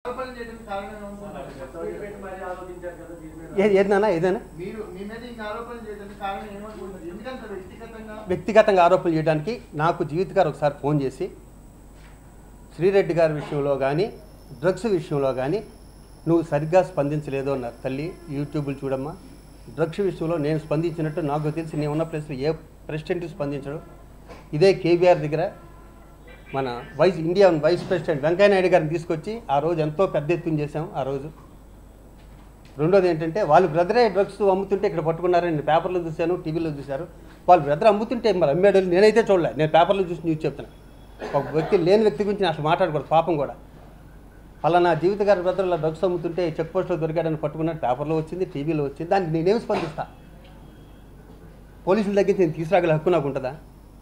ఆరోపణలు చేయడానికి కారణం ఏమనుకుంటున్నారు? ఏ- ఏదైనా ఏదైనా మీరు మీ మీద ఇంకా ఆరోపణలు చేయడానికి కారణం ఏమనుకుంటున్నారు ఎందుకంటే వ్యక్తిగతంగా వ్యక్తిగతంగా ఆరోపణలు చేయడానికి నాకు జీవిత గారు ఒకసారి ఫోన్ చేసి శ్రీరెడ్డి గారి విషయంలో కానీ డ్రగ్స్ విషయంలో కానీ నువ్వు సరిగ్గా స్పందించలేదు అన్నారు తల్లి యూట్యూబ్లు చూడమ్మా డ్రగ్స్ విషయంలో నేను స్పందించినట్టు నాకు తెలిసి నేను ఉన్న ప్లేస్లో ఏ ప్రెసిడెంట్ స్పందించడు ఇదే కేబీఆర్ దగ్గర మన vice India vice president Venkaiah Naidu గారిని తీసుకొచ్చి ఆ రోజు ఎంతో పెద్ద ఎత్తున చేశాం ఆ రోజు రెండోది ఏంటంటే వాళ్ళు బ్రదరే డ్రగ్స్ అమ్ముతుంటే ఇక్కడ పట్టుకున్నారని నేను పేపర్లో చూశాను టీవీలో చూశారు వాళ్ళు బ్రదర్ అమ్ముతుంటే మరి అమ్మేడు నేనైతే చూడలే నేను పేపర్లో చూసి న్యూస్ చెప్తున్నా ఒక వ్యక్తి లేని వ్యక్తి గురించి నేను అసలు మాట్లాడకూడదు పాపం కూడా అలా నా జీవిత గారి బ్రదర్ ఇలా డ్రగ్స్ అమ్ముతుంటే చెక్ పోస్ట్లో దొరికాడని పట్టుకున్నట్టు పేపర్లో వచ్చింది టీవీలో వచ్చింది దానికి నేనేం స్పందిస్తా పోలీసుల దగ్గర నేను తీసుకురాగల హక్కు నాకు ఉంటుందా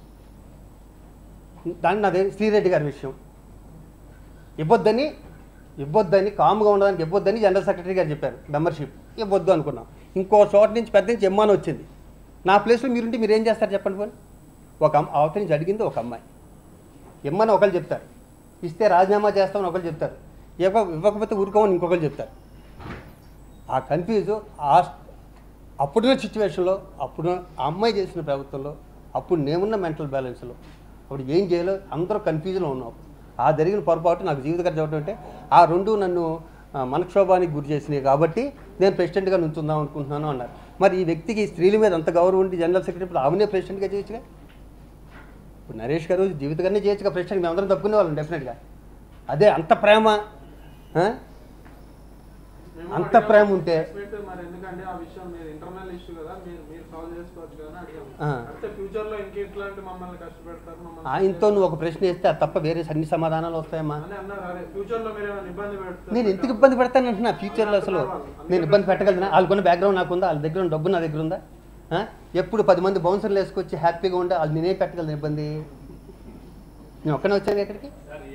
దాన్ని నాదే శ్రీరెడ్డి గారి విషయం ఇవ్వద్దని ఇవ్వద్దని కామ్గా ఉండడానికి ఇవ్వద్దని జనరల్ సెక్రటరీ గారు చెప్పారు మెంబర్షిప్ ఇవ్వద్దు అనుకున్నాం ఇంకో చోట నుంచి పెద్ద నుంచి ఎమ్మాని వచ్చింది నా ప్లేస్లో మీరుంటే మీరు ఏం చేస్తారు చెప్పండి పోనీ ఒక అమ్మ అవతల నుంచి అడిగింది ఒక అమ్మాయి ఇమ్మని ఒకరు చెప్తారు ఇస్తే రాజీనామా చేస్తామని ఒకరు చెప్తారు ఇవ్వ ఇవ్వకపోతే ఊరుకోమని ఇంకొకరు చెప్తారు ఆ కన్ఫ్యూజ్ ఆ అప్పుడున్న సిచ్యువేషన్లో అప్పుడు ఆ అమ్మాయి చేసిన ప్రభుత్వంలో అప్పుడు నేనున్న మెంటల్ బ్యాలెన్స్లో అప్పుడు ఏం చేయాలో అందరూ కన్ఫ్యూజన్లో ఉన్నాం ఆ జరిగిన పొరపాటు నాకు జీవితకర చెప్పడం అంటే ఆ రెండు నన్ను ఆ, మనక్షోభానికి గురి చేసినాయి కాబట్టి నేను ప్రెసిడెంట్గా నుంచుందాం అనుకుంటున్నాను అన్నారు మరి ఈ వ్యక్తికి ఈ స్త్రీల మీద అంత గౌరవం ఉండి జనరల్ సెక్రటరీ ఇప్పుడు ఆమెనే ప్రెసిడెంట్గా చేయొచ్చుగా ఇప్పుడు నరేష్ గారు జీవితగానే చేయొచ్చుగా ప్రెసిడెంట్ మేమందరం తప్పుకునే వాళ్ళం డెఫినెట్గా అదే అంత ప్రేమ ఆ? మేము అంత అడిగాము, ప్రేమ ఉంటే respect మరి ఎందుకంటే ఆ విషయం మీరు ఇంటర్నల్ ఇష్యూ కదా మీరు మీరు సాల్వ్ చేసుకోవచ్చు కదా అని అడిగాము ఆ. అంటే ఫ్యూచర్ లో ఇంక ఇట్లాంటి మమ్మల్ని కష్టపెడతారు మమ్మల్ని ఆయనతో నువ్వు ఒక ప్రశ్న వేస్తే అది తప్ప వేరే అన్ని సమాధానాలు వస్తాయమ్మా అని అన్నారు అదే ఫ్యూచర్ లో మీరు ఏమైనా ఇబ్బంది పెడతారు నేను ఎందుకు ఇబ్బంది పెడతాను అంటున్నా ఫ్యూచర్లో అసలు నేను ఇబ్బంది పెట్టగలను వాళ్ళకున్న బ్యాక్గ్రౌండ్ నాకు ఉందా వాళ్ళ దగ్గర ఉన్న డబ్బు నా దగ్గర ఉందా ఆ? ఎప్పుడు పది మంది బౌన్సర్లు వేసుకొచ్చి హ్యాపీగా ఉంటే వాళ్ళు నేనే పెట్టగలను ఇబ్బంది నేను ఒక్కనే వచ్చాను ఇక్కడికి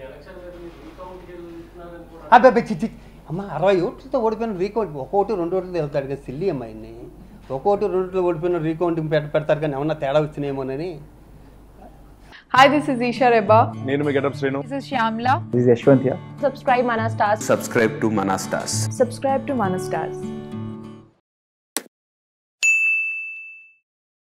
అబ్బాయి చిచ్చి అమ్మ అరవై ఓట్లతో ఓడిపోయిన రీకౌంట్ ఒక ఓటు రెండు ఓట్లు వెళ్తాడు కదా సిల్లి అమ్మాయిని ఒక ఓటు రెండు ఓట్లు ఓడిపోయిన రీకౌంటింగ్ పెడ పెడతారు కానీ ఏమన్నా తేడా వచ్చినాయేమోనని Hi, this is Isha Reba. నేను మీ getup Srinu This is Shyamla. This is Yashwant here. subscribe Mana Stars. subscribe to Manastas. Subscribe to Mana Stars.